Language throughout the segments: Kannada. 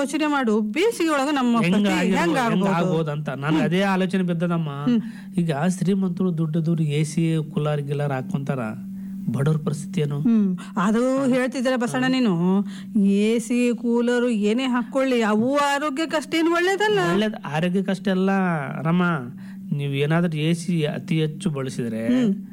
ಯೋಚನೆ ಮಾಡು ಬೇಸಿಗೆ ಒಳಗ ನಮ್ಮ ಹೆಂಗ ಪತಿ ಹೆಂಗ್ ಹೆಂಗ ಆಗ್ಬೋದು ಆಗ್ಬೋದಂತ ನನಗೆ ಅದೇ ಆಲೋಚನೆ ಬಿದ್ದದಮ್ಮ ಈಗ ಶ್ರೀಮಂತರು ದುಡ್ಡದವ್ರು ಎ ಸಿ ಕುಲಾರ್ ಗಿಲಾರ್ ಹಾಕೊಂತಾರ ಬಡವ್ರ ಪರಿಸ್ಥಿತಿ ಏನು ಹ್ಮ್ ಅದು ಹೇಳ್ತಿದ್ರೆ ಬಸಣ್ಣ ನೀನು ಎ ಸಿ ಕೂಲರು ಏನೇ ಹಾಕೊಳ್ಳಿ ಅವು ಆರೋಗ್ಯಕ್ಕೆ ಅಷ್ಟೇನು ಒಳ್ಳೇದಲ್ಲ ಒಳ್ಳೇದ್ ಆರೋಗ್ಯಕ್ಕಷ್ಟೆಲ್ಲ ರಮ ನೀವು ಏನಾದ್ರೂ ಎ ಸಿ ಅತಿ ಹೆಚ್ಚು ಬಳಸಿದ್ರೆ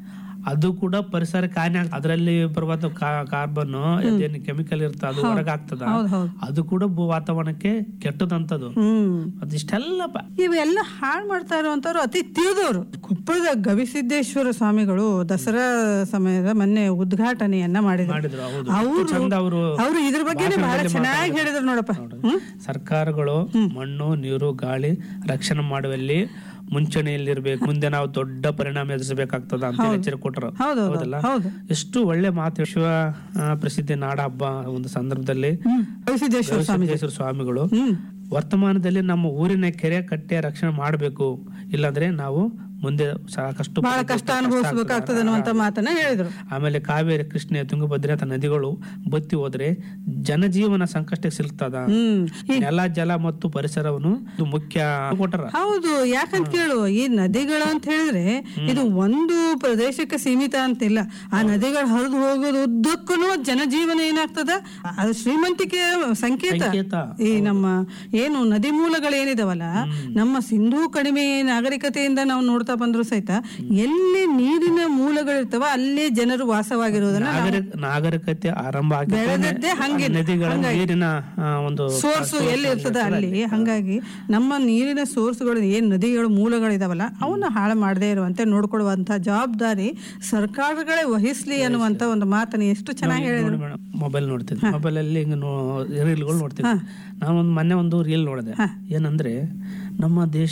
ಅದು ಕೂಡ ಪರಿಸರಕ್ಕೆ ಹಾನಿ ಆಗ್ತದೆ ಅದರಲ್ಲಿ ಬರುವಂತ ಕಾರ್ಬನ್ ಅದೇನು ಕೆಮಿಕಲ್ ಇರ್ತದೆ ಅದು ಹೊರಗೆ ಆಗ್ತದ ಹೌದ್ ಹೌದು ಅದು ಕೂಡ ಭೂ ವಾತಾವರಣಕ್ಕೆ ಕೆಟ್ಟದಂತದು ಹ್ಮ್ ಅದಿಷ್ಟೆಲ್ಲ ಪ- ಇವೆಲ್ಲ ಹಾಳು ಮಾಡ್ತಾ ಇರುವಂತವ್ರು ಅತಿ ತಿಳಿದವರು ಕೊಪ್ಪಳದ ಗವಿಸಿದ್ದೇಶ್ವರ ಸ್ವಾಮಿಗಳು ದಸರಾ ಸಮಯದ ಮೊನ್ನೆ ಉದ್ಘಾಟನೆಯನ್ನ ಮಾಡಿದ್ರು ಮಾಡಿದ್ರು ಹೌದು ಅವರು ಚಂದ ಅವರು ಅವರು ಇದ್ರ ಬಗ್ಗೆ ಬಹಳ ಚೆನ್ನಾಗಿ ಹೇಳಿದ್ರು ನೋಡಪ್ಪ ಹ್ಮ್ ಸರ್ಕಾರಗಳು ಮಣ್ಣು ನೀರು ಗಾಳಿ ರಕ್ಷಣೆ ಮಾಡುವಲ್ಲಿ ಮುಂಚೂಣಿಯಲ್ಲಿರ್ಬೇಕು ಮುಂದೆ ನಾವು ದೊಡ್ಡ ಪರಿಣಾಮ ಎದುರಿಸಬೇಕಾಗ್ತದ ಅಂತ ಹೇಳಿ ಎಚ್ಚರಿಕೆ ಕೊಟ್ಟರು ಹೌದು ಹೌದು ಹೌದಲ್ಲ ಹೌದು ಎಷ್ಟು ಒಳ್ಳೆ ಮಾತು ವಿಶ್ವ ಆ, ಪ್ರಸಿದ್ಧ ನಾಡ ಹಬ್ಬ ಒಂದು ಸಂದರ್ಭದಲ್ಲಿ ಹ್ಮ್ ಗವಿಸಿದ್ದೇಶ್ವರ ಸ್ವಾಮಿ ಗವಿಸಿದ್ದೇಶ್ವರ ಸ್ವಾಮಿಗಳು ಹ್ಮ್ ವರ್ತಮಾನದಲ್ಲಿ ನಮ್ಮ ಊರಿನ ಕೆರೆ ಕಟ್ಟೆ ರಕ್ಷಣೆ ಮಾಡಬೇಕು ಇಲ್ಲಾಂದ್ರೆ ನಾವು ಮುಂದೆ ಸಾಕಷ್ಟು ಬಹಳ ಕಷ್ಟ ಅನುಭವಿಸಬೇಕಾಗ್ತದೆ ಅನ್ನುವಂತ ಮಾತನ್ನ ಹೇಳಿದ್ರು ಆಮೇಲೆ ಕಾವೇರಿ ಕೃಷ್ಣೆ ತುಂಗಭದ್ರಾ ಅಂತ ನದಿಗಳು ಬತ್ತಿ ಹೋದ್ರೆ ಜನಜೀವನ ಸಂಕಷ್ಟಕ್ಕೆ ಸಿಲ್ತದ ಹ್ಮ್ ಈ ನೆಲ ಜಲ ಮತ್ತು ಪರಿಸರವನ್ನು ಇದು ಮುಖ್ಯ ಕೊಟ್ಟರ ಹೌದು ಯಾಕಂತ ಕೇಳು ಈ ನದಿಗಳು ಅಂತ ಹೇಳಿದ್ರೆ ಇದು ಒಂದು ಪ್ರದೇಶಕ್ಕೆ ಸೀಮಿತ ಅಂತಿಲ್ಲ ಆ ನದಿಗಳು ಹರಿದು ಹೋಗೋದು ಉದ್ದಕ್ಕೂ ಜನಜೀವನ ಏನಾಗ್ತದ ಅದು ಶ್ರೀಮಂತಿಕೆ ಸಂಕೇತ ಸಂಕೇತ. ಈ ನಮ್ಮ ಏನು ನದಿ ಮೂಲಗಳು ಏನಿದಾವಲ್ಲ ನಮ್ಮ ಸಿಂಧೂ ಕಡಿಮೆ ನಾಗರಿಕತೆಯಿಂದ ನಾವು ನೋಡ್ತಾ ಬಂದ್ರು ಸಹಿತ ಎಲ್ಲಿ ನೀರಿನ ಮೂಲಗಳಿರ್ತಾವ ಅಲ್ಲೇ ಜನರು ವಾಸವಾಗಿರೋದನ್ನ ನಾವು- ನಾಗರಿಕ ನಾಗರಿಕತೆ ಆರಂಭ ಆಗಿ ಬೆಳೆದದ್ದೇ ಹಂಗೆ ನದಿಗಳ ನೀರಿನ ಆ, ಒಂದು ಸೋರ್ಸ್ ಎಲ್ಲಿ ಇರ್ತದ ಅಲ್ಲಿ ಹಂಗಾಗಿ ನಮ್ಮ ನೀರಿನ ಸೋರ್ಸ್ಗಳು ಏನ್ ನದಿಗಳು ಮೂಲಗಳಿದಾವಲ್ಲ ಅವನ್ನ ಹಾಳು ಮಾಡದೇ ಇರುವಂತೆ ನೋಡ್ಕೊಳ್ಳುವಂತ ಜವಾಬ್ದಾರಿ ಸರ್ಕಾರಗಳೇ ವಹಿಸ್ಲಿ ಅನ್ನುವಂತ ಒಂದು ಮಾತನ್ನ ಎಷ್ಟು ಚೆನ್ನಾಗಿ ಹೇಳಿದ್ರು ನೋಡಿ ಮೇಡಮ್ ಮೊಬೈಲ್ ನೋಡ್ತಿದ್ವಿ ಮೊಬೈಲ್ ಅಲ್ಲಿ ಹಿಂಗ ರೀಲ್ಗಳು ನೋಡ್ತಿದ್ವಿ ನಾನು ಒಂದು ಮೊನ್ನೆ ಒಂದು ರೀಲ್ ನೋಡಿದೆ ಏನಂದ್ರೆ ನಮ್ಮ ದೇಶ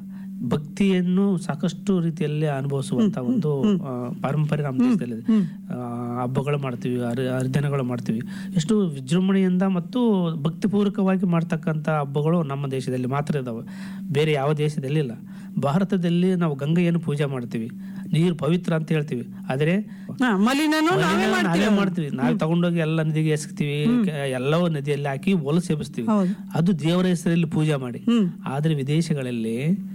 ಭಕ್ತಿಯನ್ನು ಸಾಕಷ್ಟು ರೀತಿಯಲ್ಲಿ ಅನುಭವಿಸುವಂತ ಒಂದು ಆ, ಪಾರಂಪರ್ಯ ನಮ್ಮ ದೇಶದಲ್ಲಿದೆ ಆ, ಹಬ್ಬಗಳು ಮಾಡ್ತೀವಿ ಹರಿ ಹರಿದಿನಗಳು ಮಾಡ್ತೀವಿ ಎಷ್ಟು ವಿಜೃಂಭಣೆಯಿಂದ ಮತ್ತು ಭಕ್ತಿಪೂರ್ವಕವಾಗಿ ಮಾಡ್ತಕ್ಕಂಥ ಹಬ್ಬಗಳು ನಮ್ಮ ದೇಶದಲ್ಲಿ ಮಾತ್ರ ಇದಾವೆ ಬೇರೆ ಯಾವ ದೇಶದಲ್ಲಿ ಇಲ್ಲ ಭಾರತದಲ್ಲಿ ನಾವು ಗಂಗೆಯನ್ನು ಪೂಜೆ ಮಾಡ್ತೀವಿ ನೀರು ಪವಿತ್ರ ಅಂತ ಹೇಳ್ತೀವಿ ಆದರೆ ಹಾ, ಮಲಿನನು ನಾವೇ ಮಲಿನ ಮಾಡ್ತೀವಿ ನಾವೇ ಮಾಡ್ತೀವಿ ನಾವು ತಗೊಂಡೋಗಿ ಎಲ್ಲ ನದಿಗೆ ಎಸಗ್ತೀವಿ ಕೆ- ಎಲ್ಲವೂ ನದಿಯಲ್ಲಿ ಹಾಕಿ ಹೊಲ ಸೇವಿಸ್ತೀವಿ ಹೌದು ಅದು ದೇವರ ಹೆಸರಲ್ಲಿ ಪೂಜೆ ಮಾಡಿ ಹ್ಮ್ ಆದ್ರೆ ವಿದೇಶಗಳಲ್ಲಿ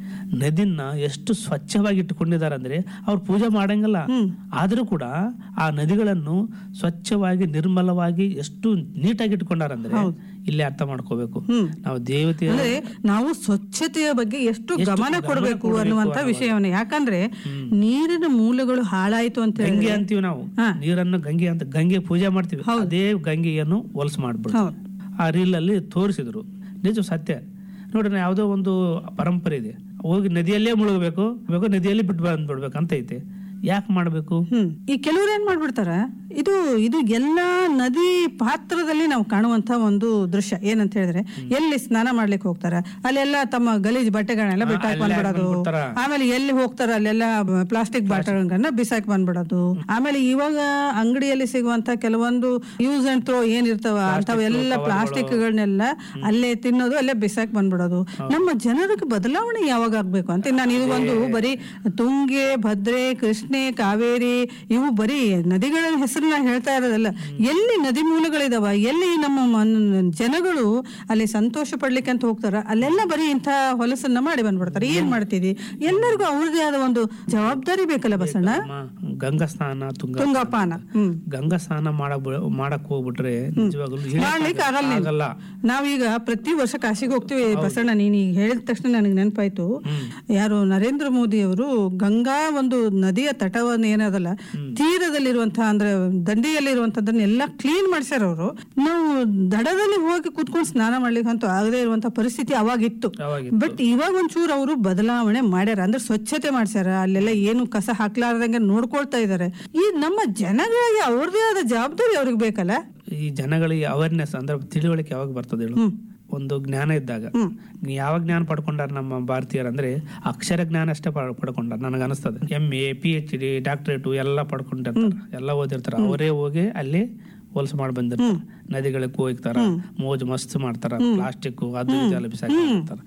ನದಿನ ಎಷ್ಟು ಸ್ವಚ್ಛವಾಗಿ ಇಟ್ಟುಕೊಂಡಿದ್ದಾರೆ ಅಂದ್ರೆ ಅವ್ರು ಪೂಜೆ ಮಾಡಂಗಿಲ್ಲ ಆದ್ರೂ ಕೂಡ ಆ ನದಿಗಳನ್ನು ಸ್ವಚ್ಛವಾಗಿ ನಿರ್ಮಲವಾಗಿ ಎಷ್ಟು ನೀಟಾಗಿ ಇಟ್ಕೊಂಡಾರಂದ್ರೆ ಇಲ್ಲಿ ಅರ್ಥ ಮಾಡ್ಕೋಬೇಕು ಹ್ಮ್. ನಾವು ದೇವತೆ ಅಂದ್ರೆ ನಾವು ಸ್ವಚ್ಛತೆಯ ಬಗ್ಗೆ ಎಷ್ಟು ಗಮನ ಕೊಡಬೇಕು ಅನ್ನುವಂತ ವಿಷಯವನ್ನ ಯಾಕಂದ್ರೆ ನೀರಿನ ಮೂಲಗಳು ಹಾಳಾಯ್ತು ಅಂತ ಗಂಗೆ ಹೇಳಿದ್ರೆ ಅಂತೀವಿ ನಾವು ಹಾ. ನೀರನ್ನು ಗಂಗೆ ಅಂತ ಗಂಗೆ ಪೂಜೆ ಮಾಡ್ತೀವಿ ಅದೇ ಗಂಗೆಯನ್ನು ಹೊಲಸು ಮಾಡ್ಬಿಡ್ತೀವಿ ಹೌದು ಆ ರೀಲ್ ಅಲ್ಲಿ ತೋರಿಸಿದ್ರು ನಿಜ ಸತ್ಯ ನೋಡ್ರಿ ಯಾವುದೋ ಒಂದು ಪರಂಪರೆ ಇದೆ ಹೋಗಿ ನದಿಯಲ್ಲೇ ಮುಳುಗಬೇಕು ಬೇಕು ನದಿಯಲ್ಲಿ ಬಿಟ್ಟು ಬಂದ್ಬಿಡ್ಬೇಕು ಅಂತ ಐತೆ ಯಾಕೆ ಮಾಡ್ಬೇಕು ಹ್ಮ್ ಈ ಕೆಲವ್ರು ಏನ್ ಮಾಡ್ಬಿಡ್ತಾರ ಇದು ಇದು ಎಲ್ಲಾ ನದಿ ಪಾತ್ರದಲ್ಲಿ ನಾವು ಕಾಣುವಂತ ಒಂದು ದೃಶ್ಯ ಏನಂತ ಹೇಳಿದ್ರೆ ಎಲ್ಲಿ ಸ್ನಾನ ಮಾಡ್ಲಿಕ್ಕೆ ಹೋಗ್ತಾರ ಅಲ್ಲೆಲ್ಲ ತಮ್ಮ ಗಲೀಜ್ ಬಟ್ಟೆಗಳನ್ನೆಲ್ಲ ಬಿಟ್ಟಾಕ್ ಬಂದ್ಬಿಡೋದು ಬಂದ್ಬಿಡ್ತಾರ. ಆಮೇಲೆ ಎಲ್ಲಿ ಹೋಗ್ತಾರ ಅಲ್ಲೆಲ್ಲ ಪ್ಲಾಸ್ಟಿಕ್ ಬಾಟಲ್ಗಳನ್ನ ಬಿಸಾಕ್ ಬಂದ್ಬಿಡೋದು ಆಮೇಲೆ ಇವಾಗ ಅಂಗಡಿಯಲ್ಲಿ ಸಿಗುವಂತ ಕೆಲವೊಂದು ಯೂಸ್ ಅಂಡ್ ಥ್ರೋ ಏನ್ ಇರ್ತಾವ ಅಂತವೆಲ್ಲ ಪ್ಲಾಸ್ಟಿಕ್ ಗಳನ್ನೆಲ್ಲ ಅಲ್ಲೇ ತಿನ್ನೋದು ಅಲ್ಲೇ ಬಿಸಾಕ್ ಬಂದ್ಬಿಡೋದು ನಮ್ಮ ಜನರಿಗೆ ಬದಲಾವಣೆ ಯಾವಾಗ ಆಗ್ಬೇಕು ಅಂತ ನಾನು ಇದು ಒಂದು ಬರೀ ತುಂಗೆ ಭದ್ರೆ ಕೃಷ್ಣೆ ಕಾವೇರಿ ಇವು ಬರೀ ನದಿಗಳ ಹೆಸರನ್ನ ಹೇಳ್ತಾ ಇರೋದಲ್ಲ ಎಲ್ಲಿ ನದಿ ಮೂಲಗಳಿದಾವ ಎಲ್ಲಿ ನಮ್ಮ ಮನ್- ಜನಗಳು ಅಲ್ಲಿ ಸಂತೋಷ ಪಡ್ಲಿಕ್ಕೆ ಅಂತ ಹೋಗ್ತಾರ ಅಲ್ಲೆಲ್ಲ ಬರೀ ಇಂಥ ಹೊಲಸನ್ನ ಮಾಡಿ ಬಂದ್ಬಿಡ್ತಾರೆ ಏನ್ ಮಾಡ್ತಿದಿ ಎಲ್ಲರಿಗೂ ಅವ್ರದೇ ಆದ ಒಂದು ಜವಾಬ್ದಾರಿ ಬೇಕಲ್ಲ ಬಸಣ್ಣ ಅಮ್ಮ, ಗಂಗಾ ಸ್ನಾನ ತುಂಗ ತುಂಗಪಾನ ಹ್ಮ್ ಗಂಗಾ ಸ್ನಾನ ಮಾಡಕ್ ಮಾಡಕ್ ಹೋಗ್ಬಿಟ್ರೆ ನಿಜವಾಗ್ಲೂ ಇಳಿಯಕ್ಕೆ ಮಾಡ್ಲಿಕ್ಕೆ ಆಗಲ್ಲ ನೀನು. ಆಗಲ್ಲ ನಾವೀಗ ಪ್ರತಿ ವರ್ಷ ಕಾಶಿಗೆ ಹೋಗ್ತೀವಿ ಬಸಣ್ಣ ನೀನ್ ಈಗ ಹೇಳಿದ ತಕ್ಷಣ ನನಗೆ ನೆನಪಾಯ್ತು ಯಾರು ನರೇಂದ್ರ ಮೋದಿ ಅವರು ಗಂಗಾ ಒಂದು ನದಿಯ ತಟವನ್ನು ಏನದಲ್ಲ ತೀರದಲ್ಲಿರುವಂತಹ ಅಂದ್ರೆ ದಂಡಿಯಲ್ಲಿರುವಂತದ್ದನ್ನೆಲ್ಲ ಕ್ಲೀನ್ ಮಾಡ್ಸ್ಯಾರ ಅವರು ನಾವು ದಡದಲ್ಲಿ ಹೋಗಿ ಕುತ್ಕೊಂಡು ಸ್ನಾನ ಮಾಡ್ಲಿಕ್ಕೆ ಅಂತೂ ಆಗದೆ ಇರುವಂತ ಪರಿಸ್ಥಿತಿ ಅವಾಗಿತ್ತು ಅವಾಗಿತ್ತು. ಬಟ್ ಇವಾಗ ಒಂಚೂರು ಅವರು ಬದಲಾವಣೆ ಮಾಡ್ಯಾರ ಅಂದ್ರೆ ಸ್ವಚ್ಛತೆ ಮಾಡ್ಸ್ಯಾರ ಅಲ್ಲೆಲ್ಲ ಏನು ಕಸ ಹಾಕ್ಲಾರ್ದಂಗೆ ನೋಡ್ಕೊಳ್ತಾ ಇದಾರೆ ಈ ನಮ್ಮ ಜನಗಳಿಗೆ ಅವ್ರದೇ ಆದ ಜವಾಬ್ದಾರಿ ಅವ್ರಿಗೆ ಬೇಕಲ್ಲ ಈ ಜನಗಳಿಗೆ ಅವೇರ್ನೆಸ್ ಅಂದ್ರೆ ತಿಳುವಳಿಕೆ ಯಾವಾಗ ಬರ್ತದೆ ಹೇಳು ಒಂದು ಜ್ಞಾನ ಇದ್ದಾಗ ನೀ ಯಾವ ಜ್ಞಾನ ಪಡ್ಕೊಂಡಾರ ನಮ್ಮ ಭಾರತೀಯರು ಅಂದ್ರೆ ಅಕ್ಷರ ಜ್ಞಾನ ಅಷ್ಟೇ ಪಡ್- ಪಡ್ಕೊಂಡಾರ ನನಗೆ ಅನಿಸ್ತದೆ M A P H D doctorate ಎಲ್ಲ ಪಡ್ಕೊಂಡಿರ್ತಾರ ಎಲ್ಲ ಓದಿರ್ತಾರ ಅವರೇ ಹೋಗಿ ಅಲ್ಲಿ ಹೊಲಸು ಮಾಡಿ ಬಂದಿರ್ತಾರ ನದಿಗಳಿಗೆ ಹೋಗ್ತಾರ ಮೋಜು ಮಸ್ತ್ ಮಾಡ್ತಾರ ಪ್ಲಾಸ್ಟಿಕ್ ಅದು ಇದು ಎಲ್ಲ ಬಿಸಾಕಿರ್ತಾರ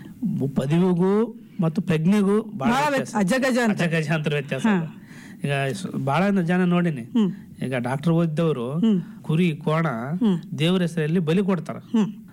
ಪದವಿಗೂ ಮತ್ತು ಪ್ರಜ್ಞೆಗೂ ಬಹಳ ವ್ಯತ್ಯಾಸ. ಅಜಗಜ ಅಂತ ಅಜಗಜಾಂತರ ವ್ಯತ್ಯಾಸ ಇದೆ. ಈಗ ಸ್- ಬಹಳ ಜನ ನೋಡಿನಿ ಈಗ ಡಾಕ್ಟರ್ ಓದಿದವರು ಕುರಿ ಕೋಣ ದೇವರ ಹೆಸರಲ್ಲಿ ಬಲಿ ಕೊಡ್ತಾರ